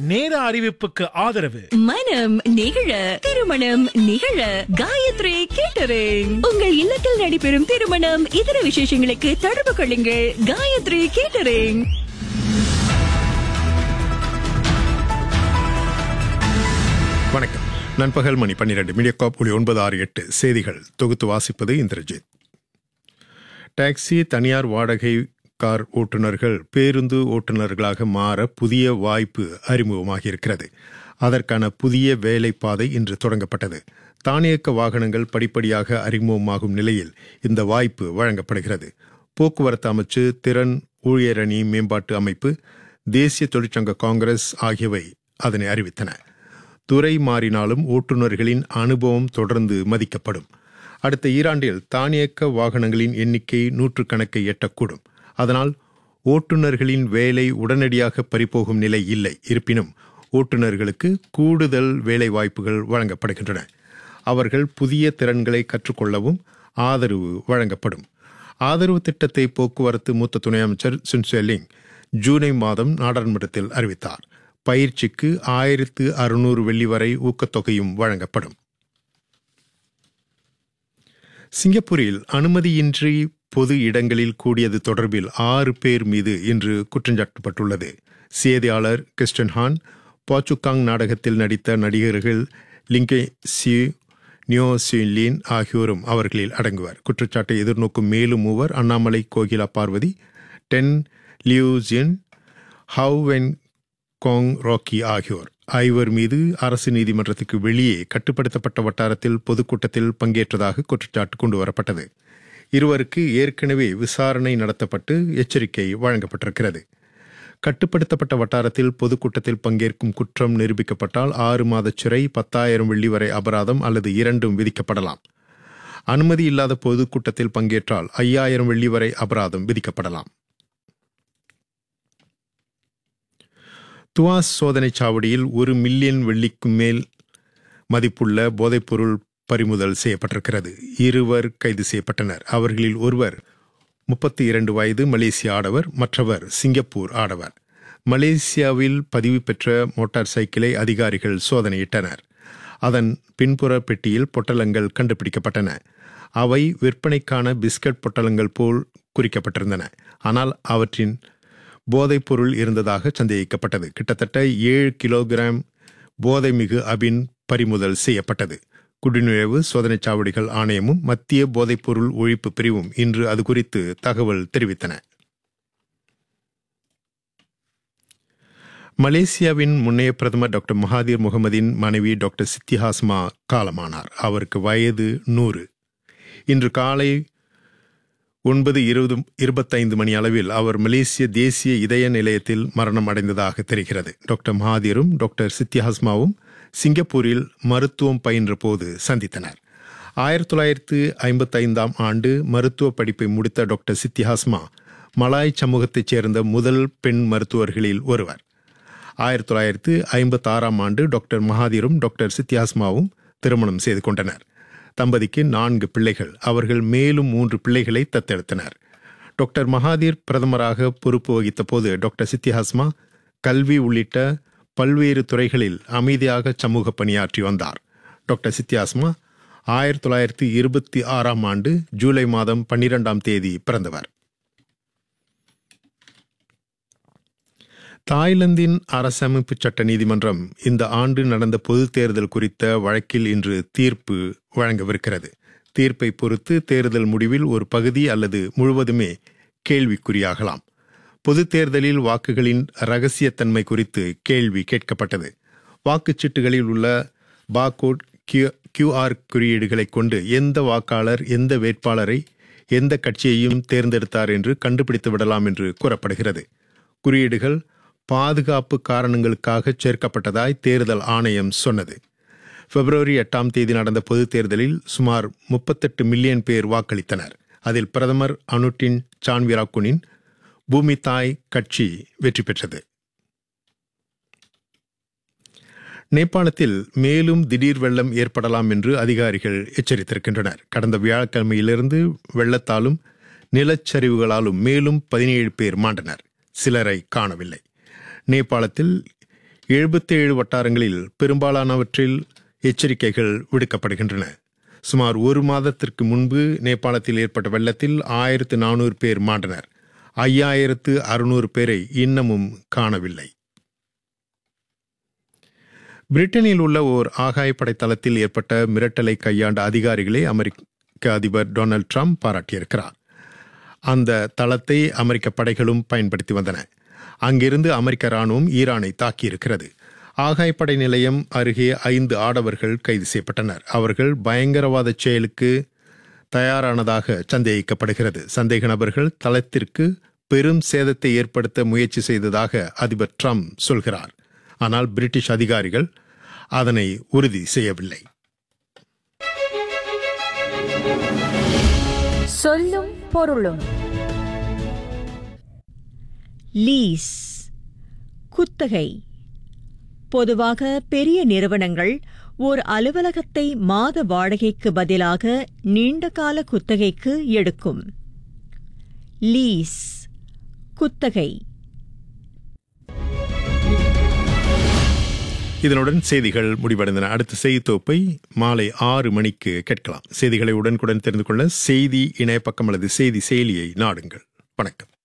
நேர அறிவிப்புக்கு ஆதரவு மனம் நிகழ திருமணம் நிகழ காயத்ரி கேட்டரிங் உங்கள் இல்லத்தில் நடைபெறும் திருமணம் இதர விசேஷங்களுக்கு தொடர்பு கொள்ளுங்கள் காயத்ரி கேட்டரிங் வணக்கம் நண்பகல் மணி பன்னிரண்டு மீடியாகாப் ஒளி ஒன்பது ஆறு எட்டு செய்திகள் தொகுத்து வாசிப்பது இந்திரஜித் டாக்ஸி தனியார் வாடகை கார் ஓட்டுநர்கள் பேருந்து ஓட்டுநர்களாக மாற புதிய வாய்ப்பு அறிமுகமாகியிருக்கிறது அதற்கான புதிய வேலைப்பாதை இன்று தொடங்கப்பட்டது தானியக்க வாகனங்கள் படிப்படியாக அறிமுகமாகும் நிலையில் இந்த வாய்ப்பு வழங்கப்படுகிறது போக்குவரத்து அமைச்சு திறன் ஊழியரணி மேம்பாட்டு அமைப்பு தேசிய தொழிற்சங்க காங்கிரஸ் ஆகியவை அதனை அறிவித்தன துறை மாறினாலும் ஓட்டுநர்களின் அனுபவம் தொடர்ந்து மதிக்கப்படும் அடுத்த ஈராண்டில் தானியக்க வாகனங்களின் எண்ணிக்கை நூற்றுக்கணக்கை எட்டக்கூடும் அதனால் ஓட்டுநர்களின் வேலை உடனடியாக பறிபோகும் நிலை இல்லை இருப்பினும் ஓட்டுநர்களுக்கு கூடுதல் வேலை வாய்ப்புகள் வழங்கப்படுகின்றன அவர்கள் புதிய திறன்களை கற்றுக்கொள்ளவும் ஆதரவு வழங்கப்படும் ஆதரவு திட்டத்தை போக்குவரத்து மூத்த துணை அமைச்சர் சுன்செலிங் ஜூனை மாதம் நாடாளுமன்றத்தில் அறிவித்தார் பயிற்சிக்கு ஆயிரத்து அறுநூறு வெள்ளி வரை ஊக்கத்தொகையும் வழங்கப்படும் சிங்கப்பூரில் அனுமதியின்றி பொது இடங்களில் கூடியது தொடர்பில் ஆறு பேர் மீது இன்று குற்றஞ்சாட்டப்பட்டுள்ளது செய்தியாளர் கிறிஸ்டன் ஹான் பாச்சுக்காங் நாடகத்தில் நடித்த நடிகர்கள் லிங்கே சியூ நியோ சின்லின் ஆகியோரும் அவர்களில் அடங்குவர் குற்றச்சாட்டை எதிர்நோக்கும் மேலும் மூவர் Annamalai Kokila Parvathi Ten Liujin How Wen Kong Rocky ஆகியோர் ஐவர் மீது அரசு நீதிமன்றத்துக்கு வெளியே கட்டுப்படுத்தப்பட்ட வட்டாரத்தில் பொதுக்கூட்டத்தில் பங்கேற்றதாக குற்றச்சாட்டு கொண்டு வரப்பட்டது இருவருக்கு ஏற்கனவே விசாரணை நடத்தப்பட்டு எச்சரிக்கை வழங்கப்பட்டிருக்கிறது கட்டுப்படுத்தப்பட்ட வட்டாரத்தில் பொதுக்கூட்டத்தில் பங்கேற்கும் குற்றம் நிரூபிக்கப்பட்டால் ஆறு மாத சிறை பத்தாயிரம் வெள்ளி வரை அபராதம் அல்லது இரண்டும் விதிக்கப்படலாம் அனுமதி இல்லாத பொதுக்கூட்டத்தில் பங்கேற்றால் ஐயாயிரம் வெள்ளி வரை அபராதம் விதிக்கப்படலாம் துவாஸ் சோதனைச் சாவடியில் ஒரு மில்லியன் வெள்ளிக்கு மேல் மதிப்புள்ள போதைப்பொருள் பறிமுதல் செய்யப்பட்டிருக்கிறது இருவர் கைது செய்யப்பட்டனர் அவர்களில் ஒருவர் முப்பத்தி இரண்டு வயது மலேசிய ஆடவர் மற்றவர் சிங்கப்பூர் ஆடவர் மலேசியாவில் பதிவு பெற்ற மோட்டார் சைக்கிளை அதிகாரிகள் சோதனையிட்டனர் அதன் பின்புற பெட்டியில் பொட்டலங்கள் கண்டுபிடிக்கப்பட்டன அவை விற்பனைக்கான பிஸ்கட் பொட்டலங்கள் போல் குறிக்கப்பட்டிருந்தன ஆனால் அவற்றின் போதைப்பொருள் இருந்ததாக சந்தேகிக்கப்பட்டது கிட்டத்தட்ட ஏழு கிலோகிராம் போதைமிகு அபின் பறிமுதல் செய்யப்பட்டது குடிநுழைவு சோதனைச் சாவடிகள் ஆணையமும் மத்திய போதைப்பொருள் ஒழிப்பு பிரிவும் இன்று அது குறித்து தகவல் தெரிவித்தன மலேசியாவின் முன்னைய பிரதமர் டாக்டர் மகாதீர் முகமதின் மனைவி டாக்டர் சித்திஹாஸ்மா காலமானார் அவருக்கு வயது நூறு இன்று காலை ஒன்பது இருபது இருபத்தைந்து மணி அளவில் அவர் மலேசிய தேசிய இதய நிலையத்தில் மரணம் அடைந்ததாக தெரிகிறது டாக்டர் மகாதீரும் டாக்டர் சித்திஹாஸ்மாவும் சிங்கப்பூரில் மருத்துவம் பயின்ற போது சந்தித்தனர் ஆயிரத்தி தொள்ளாயிரத்து ஐம்பத்தைந்தாம் ஆண்டு மருத்துவ படிப்பை முடித்த டாக்டர் சித்திஹாஸ்மா மலாய் சமூகத்தைச் சேர்ந்த முதல் பெண் மருத்துவர்களில் ஒருவர் ஆயிரத்தி தொள்ளாயிரத்து ஐம்பத்தாறாம் ஆண்டு டாக்டர் மகாதீரும் டாக்டர் சித்தியாஸ்மாவும் திருமணம் செய்து கொண்டனர் தம்பதிக்கு நான்கு பிள்ளைகள் அவர்கள் மேலும் மூன்று பிள்ளைகளை தத்தெடுத்தனர் டாக்டர் மகாதீர் பிரதமராக பொறுப்பு வகித்த போது டாக்டர் சித்திஹாஸ்மா கல்வி உள்ளிட்ட பல்வேறு துறைகளில் அமைதியாக சமூக பணியாற்றி வந்தார் டாக்டர் சித்தியாஸ்மா ஆயிரத்தி தொள்ளாயிரத்தி இருபத்தி ஆறாம் ஆண்டு ஜூலை மாதம் பன்னிரெண்டாம் தேதி பிறந்தவர் தாய்லாந்தின் அரசமைப்பு சட்ட நீதிமன்றம் இந்த ஆண்டு நடந்த பொது தேர்தல் குறித்த வழக்கில் இன்று தீர்ப்பு வழங்கவிருக்கிறது தீர்ப்பை பொறுத்து தேர்தல் முடிவில் ஒரு பகுதி அல்லது முழுவதுமே கேள்விக்குறியாகலாம் பொது தேர்தலில் வாக்குகளின் ரகசியத்தன்மை குறித்து கேள்வி கேட்கப்பட்டது வாக்குச்சீட்டுகளில் உள்ள பாகோட் கியூ கியூஆர் குறியீடுகளை கொண்டு எந்த வாக்காளர் எந்த வேட்பாளரை எந்த கட்சியையும் தேர்ந்தெடுத்தார் என்று கண்டுபிடித்து விடலாம் என்று கூறப்படுகிறது குறியீடுகள் பாதுகாப்பு காரணங்களுக்காக சேர்க்கப்பட்டதாய் தேர்தல் ஆணையம் சொன்னது பிப்ரவரி எட்டாம் தேதி நடந்த பொதுத் தேர்தலில் சுமார் முப்பத்தெட்டு மில்லியன் பேர் வாக்களித்தனர் அதில் பிரதமர் அனுட்டின் சான்விராக்குனின் பூமி தாய் கட்சி வெற்றி பெற்றது நேபாளத்தில் மேலும் திடீர் வெள்ளம் ஏற்படலாம் என்று அதிகாரிகள் எச்சரித்திருக்கின்றனர் கடந்த வியாழக்கிழமையிலிருந்து வெள்ளத்தாலும் நிலச்சரிவுகளாலும் மேலும் பதினேழு பேர் மாண்டனர் சிலரை காணவில்லை நேபாளத்தில் எழுபத்தேழு வட்டாரங்களில் பெரும்பாலானவற்றில் எச்சரிக்கைகள் விடுக்கப்படுகின்றன சுமார் ஒரு மாதத்திற்கு முன்பு நேபாளத்தில் ஏற்பட்ட வெள்ளத்தில் ஆயிரத்து நானூறு பேர் மாண்டனர் ஐயாயிரத்து அறுநூறு பேரை இன்னமும் காணவில்லை பிரிட்டனில் உள்ள ஓர் ஆகாயப்படை தளத்தில் ஏற்பட்ட மிரட்டலை கையாண்ட அதிகாரிகளை அமெரிக்க அதிபர் டொனால்ட் ட்ரம்ப் பாராட்டியிருக்கிறார் அந்த தளத்தை அமெரிக்க படைகளும் பயன்படுத்தி வந்தன அங்கிருந்து அமெரிக்க ராணுவம் ஈரானை தாக்கியிருக்கிறது ஆகாயப்படை நிலையம் அருகே ஐந்து ஆடவர்கள் கைது செய்யப்பட்டனர் அவர்கள் பயங்கரவாத செயலுக்கு தயாரானதாக சந்தேகிக்கப்படுகிறது சந்தேக நபர்கள் தளத்திற்கு பெரும் சேதத்தை ஏற்படுத்த முயற்சி செய்ததாக அதிபர் ட்ரம்ப் சொல்கிறார் ஆனால் பிரிட்டிஷ் அதிகாரிகள் அதனை உறுதி செய்யவில்லை சொல்லும் பொருளும் லீஸ் குத்தகை பொதுவாக பெரிய நிறுவனங்கள் ஓர் அலுவலகத்தை மாத வாடகைக்கு பதிலாக நீண்டகால குத்தகைக்கு எடுக்கும் லீஸ் குத்தகை இதனுடன் செய்திகள் முடிவடைந்தன அடுத்த செய்தி தொகுப்பை மாலை ஆறு மணிக்கு கேட்கலாம் செய்திகளை உடனுக்குடன் தெரிந்து கொள்ள செய்தி இணையப்பக்கம் அல்லது செய்தி செயலியை நாடுங்கள் வணக்கம்